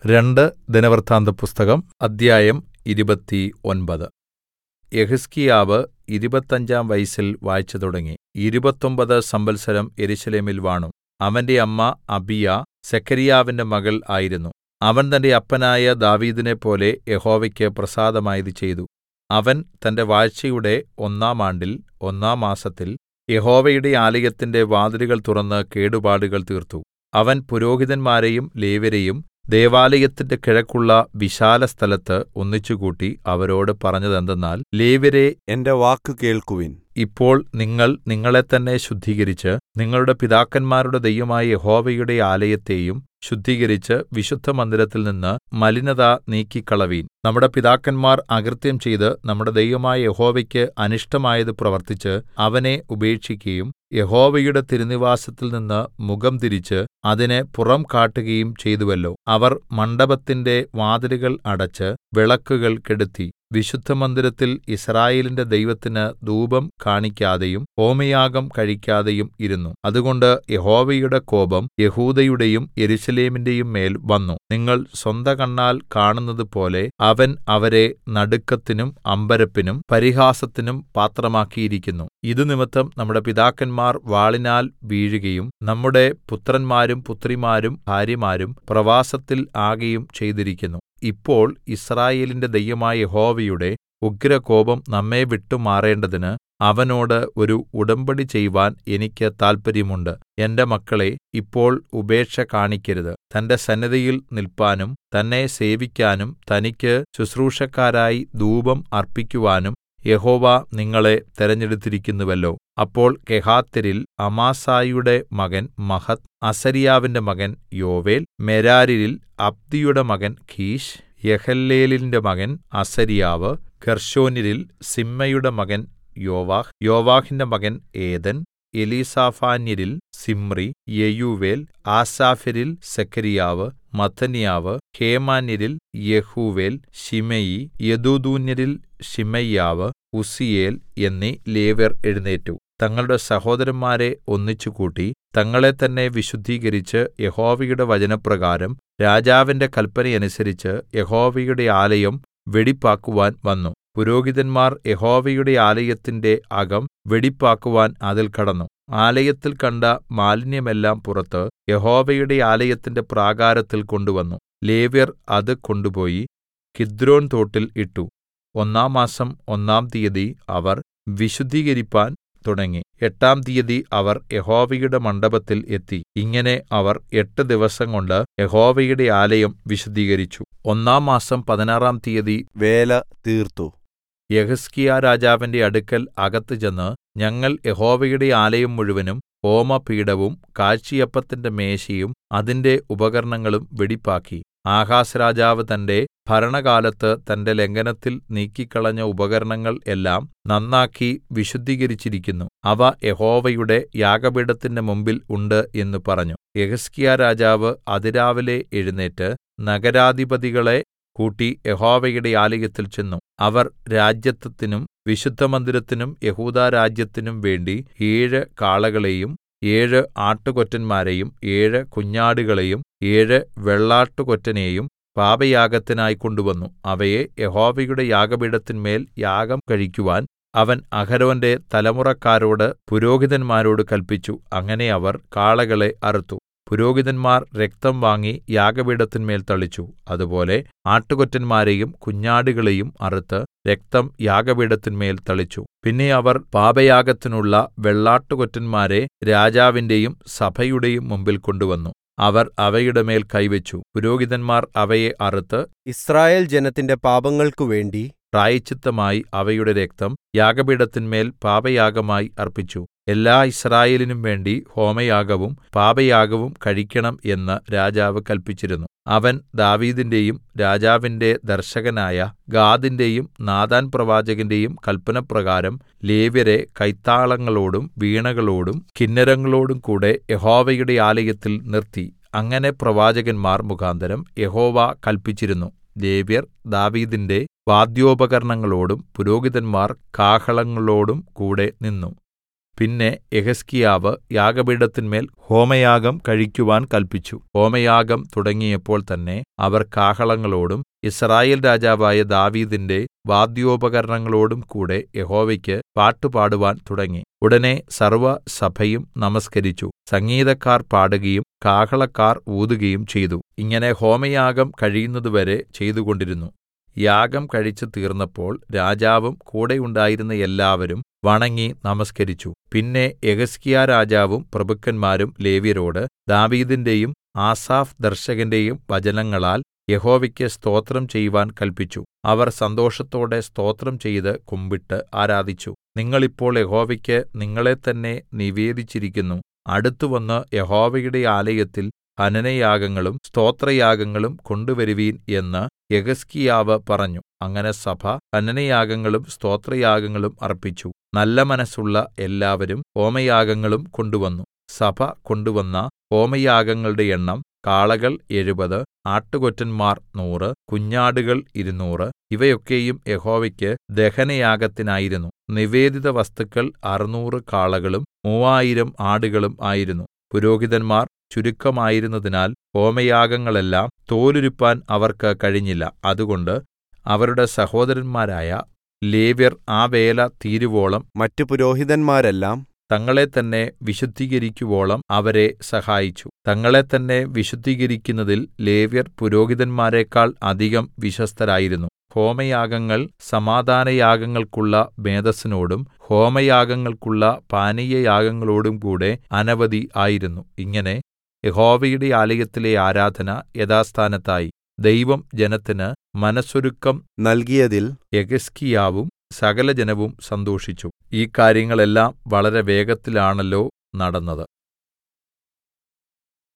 രണ്ട് ദിനവൃത്താന്തപുസ്തകം അദ്ധ്യായം ഇരുപത്തിയൊൻപത് യെഹിസ്കീയാവ് ഇരുപത്തഞ്ചാം വയസ്സിൽ വാഴ്ച തുടങ്ങി ഇരുപത്തൊമ്പത് സംവത്സരം യെരൂശലേമിൽ വാണു അവന്റെ അമ്മ അബീയാ സെഖര്യാവിന്റെ മകൾ ആയിരുന്നു അവൻ തന്റെ അപ്പനായ ദാവീദിനെപ്പോലെ യഹോവയ്ക്ക് പ്രസാദമായത് ചെയ്തു അവൻ തന്റെ വാഴ്ചയുടെ ഒന്നാം ആണ്ടിൽ ഒന്നാം മാസത്തിൽ യഹോവയുടെ ആലയത്തിന്റെ വാതിലുകൾ തുറന്ന് കേടുപാടുകൾ തീർത്തു അവൻ പുരോഹിതന്മാരെയും ലേവ്യരെയും ദൈവാലയത്തിന്റെ കിഴക്കുള്ള വിശാലസ്ഥലത്ത് ഒന്നിച്ചുകൂട്ടി അവരോട് പറഞ്ഞതെന്തെന്നാൽ ലേവ്യരേ എന്റെ വാക്ക് കേൾക്കുവിൻ ഇപ്പോൾ നിങ്ങൾ നിങ്ങളെത്തന്നെ ശുദ്ധീകരിച്ച് നിങ്ങളുടെ പിതാക്കന്മാരുടെ ദൈവമായ യഹോവയുടെ ആലയത്തെയും ശുദ്ധീകരിച്ച് വിശുദ്ധമന്ദിരത്തിൽ നിന്ന് മലിനത നീക്കിക്കളവിൻ നമ്മുടെ പിതാക്കന്മാർ അകൃത്യം ചെയ്ത് നമ്മുടെ ദൈവമായ യഹോവയ്ക്ക് അനിഷ്ടമായത് പ്രവർത്തിച്ച് അവനെ ഉപേക്ഷിക്കയും യഹോവയുടെ തിരുനിവാസത്തിൽ നിന്ന് മുഖം തിരിച്ച് അതിന് പുറം കാട്ടുകയും ചെയ്തുവല്ലോ അവർ മണ്ഡപത്തിന്റെ വാതിലുകൾ അടച്ച് വിളക്കുകൾ കെടുത്തി വിശുദ്ധമന്ദിരത്തിൽ യിസ്രായേലിന്റെ ദൈവത്തിന് ധൂപം കാണിക്കാതെയും ഹോമയാഗം കഴിക്കാതെയും ഇരുന്നു അതുകൊണ്ട് യഹോവയുടെ കോപം യെഹൂദയുടെയും യെരൂശലേമിന്റെയും മേൽ വന്നു നിങ്ങൾ സ്വന്തകണ്ണാൽ കാണുന്നതുപോലെ അവൻ അവരെ നടുക്കത്തിനും അമ്പരപ്പിനും പരിഹാസത്തിനും പാത്രമാക്കിയിരിക്കുന്നു ഇതു നിമിത്തം നമ്മുടെ പിതാക്കന്മാർ വാളിനാൽ വീഴുകയും നമ്മുടെ പുത്രന്മാരും പുത്രിമാരും ഭാര്യമാരും പ്രവാസത്തിൽ ആകയും ചെയ്തിരിക്കുന്നു ഇപ്പോൾ യിസ്രായേലിന്റെ ദൈവമായ യഹോവയുടെ ഉഗ്രകോപം നമ്മെ വിട്ടുമാറേണ്ടതിന് അവനോട് ഒരു ഉടമ്പടി ചെയ്‌വാൻ എനിക്ക് താല്പര്യമുണ്ട് എന്റെ മക്കളേ ഇപ്പോൾ ഉപേക്ഷ കാണിക്കരുത് തന്റെ സന്നിധിയിൽ നില്പാനും തന്നെ സേവിക്കാനും തനിക്ക് ശുശ്രൂഷക്കാരായി ധൂപം അർപ്പിക്കുവാനും യഹോവ നിങ്ങളെ തെരഞ്ഞെടുത്തിരിക്കുന്നുവല്ലോ അപ്പോൾ കെഹാത്യരിൽ അമാസായിയുടെ മകൻ മഹത്ത് അസര്യാവിന്റെ മകൻ യോവേൽ മെരാര്യരിൽ അബ്ദിയുടെ മകൻ കീശ് യഹല്ലെലേലിന്റെ മകൻ അസര്യാവ് ഗെർശോന്യരിൽ സിമ്മയുടെ മകൻ യോവാഹ് യോവാഹിന്റെ മകൻ ഏദൻ എലീസാഫാന്യരിൽ സിമ്രി യെയൂവേൽ ആസാഫ്യരിൽ സെഖര്യാവ് മത്ഥന്യാവ് ഹേമാന്യരിൽ യെഹൂവേൽ ശിമെയി യെദൂഥൂന്യരിൽ ശിമയ്യാവ് ഉസ്സിയേൽ എന്നീ ലേവ്യർ എഴുന്നേറ്റു തങ്ങളുടെ സഹോദരന്മാരെ ഒന്നിച്ചുകൂട്ടി തങ്ങളെ തന്നെ വിശുദ്ധീകരിച്ച് യഹോവയുടെ വചനപ്രകാരം രാജാവിന്റെ കല്പനയനുസരിച്ച് യഹോവയുടെ ആലയം വെടിപ്പാക്കുവാൻ വന്നു പുരോഹിതന്മാർ യഹോവയുടെ ആലയത്തിന്റെ അകം വെടിപ്പാക്കുവാൻ അതിൽ കടന്നു ആലയത്തിൽ കണ്ട മാലിന്യമെല്ലാം പുറത്ത് യഹോവയുടെ ആലയത്തിന്റെ പ്രാകാരത്തിൽ കൊണ്ടുവന്നു ലേവ്യർ അത് കൊണ്ടുപോയി കിദ്രോൻ തോട്ടിൽ ഇട്ടു ഒന്നാം മാസം ഒന്നാം തീയതി അവർ വിശുദ്ധീകരിപ്പാൻ തുടങ്ങി എട്ടാം തീയതി അവർ യഹോവയുടെ മണ്ഡപത്തിൽ എത്തി ഇങ്ങനെ അവർ എട്ട് ദിവസംകൊണ്ട് യഹോവയുടെ ആലയം വിശുദ്ധീകരിച്ചു ഒന്നാം മാസം പതിനാറാം തീയതി വേല തീർത്തു യെഹിസ്കീയാ രാജാവിന്റെ അടുക്കൽ അകത്ത് ചെന്ന് ഞങ്ങൾ യഹോവയുടെ ആലയം മുഴുവനും ഹോമപീഠവും കാഴ്ചയപ്പത്തിന്റെ മേശയും അതിന്റെ ഉപകരണങ്ങളും വെടിപ്പാക്കി ആഹാസ് രാജാവ് തന്റെ ഭരണകാലത്ത് തന്റെ ലംഘനത്തിൽ നീക്കിക്കളഞ്ഞ ഉപകരണങ്ങൾ എല്ലാം നന്നാക്കി വിശുദ്ധീകരിച്ചിരിക്കുന്നു അവ യഹോവയുടെ യാഗപീഠത്തിന്റെ മുമ്പിൽ ഉണ്ട് എന്ന് പറഞ്ഞു യെഹിസ്കീയാ രാജാവ് അതിരാവിലെ എഴുന്നേറ്റ് നഗരാധിപതികളെ കൂട്ടി യഹോവയുടെ ആലയത്തിൽ ചെന്നു അവർ രാജ്യത്വത്തിനും വിശുദ്ധമന്ദിരത്തിനും യഹൂദാ രാജ്യത്തിനും വേണ്ടി ഏഴ് കാളകളെയും ഏഴ് ആട്ടുകൊറ്റന്മാരെയും ഏഴ് കുഞ്ഞാടുകളെയും ഏഴ് വെള്ളാട്ടുകൊറ്റനെയും പാപയാഗത്തിനായി കൊണ്ടുവന്നു അവയെ യഹോവയുടെ യാഗപീഠത്തിന്മേൽ യാഗം കഴിക്കുവാൻ അവൻ അഹരോന്റെ തലമുറക്കാരോട് പുരോഹിതന്മാരോട് കല്പിച്ചു അങ്ങനെ അവർ കാളകളെ അറുത്തു പുരോഹിതന്മാർ രക്തം വാങ്ങി യാഗപീഠത്തിന്മേൽ തളിച്ചു അതുപോലെ ആട്ടുകൊറ്റന്മാരെയും കുഞ്ഞാടുകളെയും അറുത്ത് രക്തം യാഗപീഠത്തിന്മേൽ തളിച്ചു പിന്നെ അവർ പാപയാഗത്തിനുള്ള വെള്ളാട്ടുകൊറ്റന്മാരെ രാജാവിന്റെയും സഭയുടെയും മുമ്പിൽ കൊണ്ടുവന്നു അവർ അവയുടെ മേൽ കൈവച്ചു പുരോഹിതന്മാർ അവയെ അറുത്ത് ഇസ്രായേൽ ജനത്തിന്റെ പാപങ്ങൾക്കു വേണ്ടി പ്രായശ്ചിത്തമായി അവയുടെ രക്തം യാഗപീഠത്തിന്മേൽ പാപയാഗമായി അർപ്പിച്ചു എല്ലാ യിസ്രായേലിനും വേണ്ടി ഹോമയാഗവും പാപയാഗവും കഴിക്കണം എന്ന് രാജാവ് കല്പിച്ചിരുന്നു അവൻ ദാവീദിന്റെയും രാജാവിന്റെ ദർശകനായ ഗാദിന്റെയും നാഥാൻ പ്രവാചകന്റെയും കല്പനപ്രകാരം ലേവ്യരെ കൈത്താളങ്ങളോടും വീണകളോടും കിന്നരങ്ങളോടും കൂടെ യഹോവയുടെ ആലയത്തിൽ നിർത്തി അങ്ങനെ പ്രവാചകന്മാർ മുഖാന്തരം യഹോവ കല്പിച്ചിരുന്നു ലേവ്യർ ദാവീദിന്റെ വാദ്യോപകരണങ്ങളോടും പുരോഹിതന്മാർ കാഹളങ്ങളോടും കൂടെ നിന്നു പിന്നെ യെഹിസ്കീയാവ് യാഗപീഠത്തിന്മേൽ ഹോമയാഗം കഴിക്കുവാൻ കല്പിച്ചു ഹോമയാഗം തുടങ്ങിയപ്പോൾ തന്നെ അവർ കാഹളങ്ങളോടും യിസ്രായേൽ രാജാവായ ദാവീദിന്റെ വാദ്യോപകരണങ്ങളോടും കൂടെ യഹോവയ്ക്ക് പാട്ടുപാടുവാൻ തുടങ്ങി ഉടനെ സർവ്വസഭയും നമസ്കരിച്ചു സംഗീതക്കാർ പാടുകയും കാഹളക്കാർ ഊതുകയും ചെയ്തു ഇങ്ങനെ ഹോമയാഗം കഴിയുന്നതുവരെ ചെയ്തുകൊണ്ടിരുന്നു യാഗം കഴിച്ചു തീർന്നപ്പോൾ രാജാവും കൂടെ ഉണ്ടായിരുന്ന എല്ലാവരും വണങ്ങി നമസ്കരിച്ചു പിന്നെ യെഹിസ്കീയാ രാജാവും പ്രഭുക്കന്മാരും ലേവ്യരോട് ദാവീദിന്റെയും ആസാഫ് ദർശകന്റെയും വചനങ്ങളാൽ യഹോവയ്ക്ക് സ്തോത്രം ചെയ്യുവാൻ കല്പിച്ചു അവർ സന്തോഷത്തോടെ സ്തോത്രം ചെയ്ത് കുമ്പിട്ട് ആരാധിച്ചു നിങ്ങൾ ഇപ്പോൾ യഹോവയ്ക്ക് നിങ്ങളെത്തന്നെ നിവേദിച്ചിരിക്കുന്നു അടുത്തുവന്ന് യഹോവയുടെ ആലയത്തിൽ ഹനനയാഗങ്ങളും സ്തോത്രയാഗങ്ങളും കൊണ്ടുവരുവീൻ എന്ന് യെഹിസ്കീയാവ് പറഞ്ഞു അങ്ങനെ സഭ ഹനനയാഗങ്ങളും സ്തോത്രയാഗങ്ങളും അർപ്പിച്ചു നല്ല മനസ്സുള്ള എല്ലാവരും ഹോമയാഗങ്ങളും കൊണ്ടുവന്നു സഭ കൊണ്ടുവന്ന ഹോമയാഗങ്ങളുടെ എണ്ണം കാളകൾ എഴുപത് ആട്ടുകൊറ്റന്മാർ നൂറ് കുഞ്ഞാടുകൾ ഇരുനൂറ് ഇവയൊക്കെയും യഹോവയ്ക്ക് ദഹനയാഗത്തിനായിരുന്നു നിവേദിത വസ്തുക്കൾ അറുനൂറ് കാളകളും മൂവായിരം ആടുകളും ആയിരുന്നു പുരോഹിതന്മാർ ചുരുക്കമായിരുന്നതിനാൽ ഹോമയാഗങ്ങളെല്ലാം തോലുരിപ്പാൻ അവർക്ക് കഴിഞ്ഞില്ല അതുകൊണ്ട് അവരുടെ സഹോദരന്മാരായ ലേവ്യർ ആ വേല തീരുവോളം മറ്റു പുരോഹിതന്മാരെല്ലാം തങ്ങളെ തന്നെ വിശുദ്ധീകരിക്കുവോളം അവരെ സഹായിച്ചു തങ്ങളെ തന്നെ വിശുദ്ധീകരിക്കുന്നതിൽ ലേവ്യർ പുരോഹിതന്മാരെക്കാൾ അധികം വിശ്വസ്തരായിരുന്നു ഹോമയാഗങ്ങൾ സമാധാനയാഗങ്ങൾക്കുള്ള മേദസ്സിനോടും ഹോമയാഗങ്ങൾക്കുള്ള പാനീയയാഗങ്ങളോടും കൂടെ അനവധി ആയിരുന്നു ഇങ്ങനെ യഹോവയുടെ ആലയത്തിലെ ആരാധന യഥാസ്ഥാനത്തായി ദൈവം ജനത്തിന് മനസ്സൊരുക്കം നൽകിയതിൽ യെഹിസ്കീയാവും സകലജനവും സന്തോഷിച്ചു ഈ കാര്യങ്ങളെല്ലാം വളരെ വേഗത്തിലാണല്ലോ നടന്നത്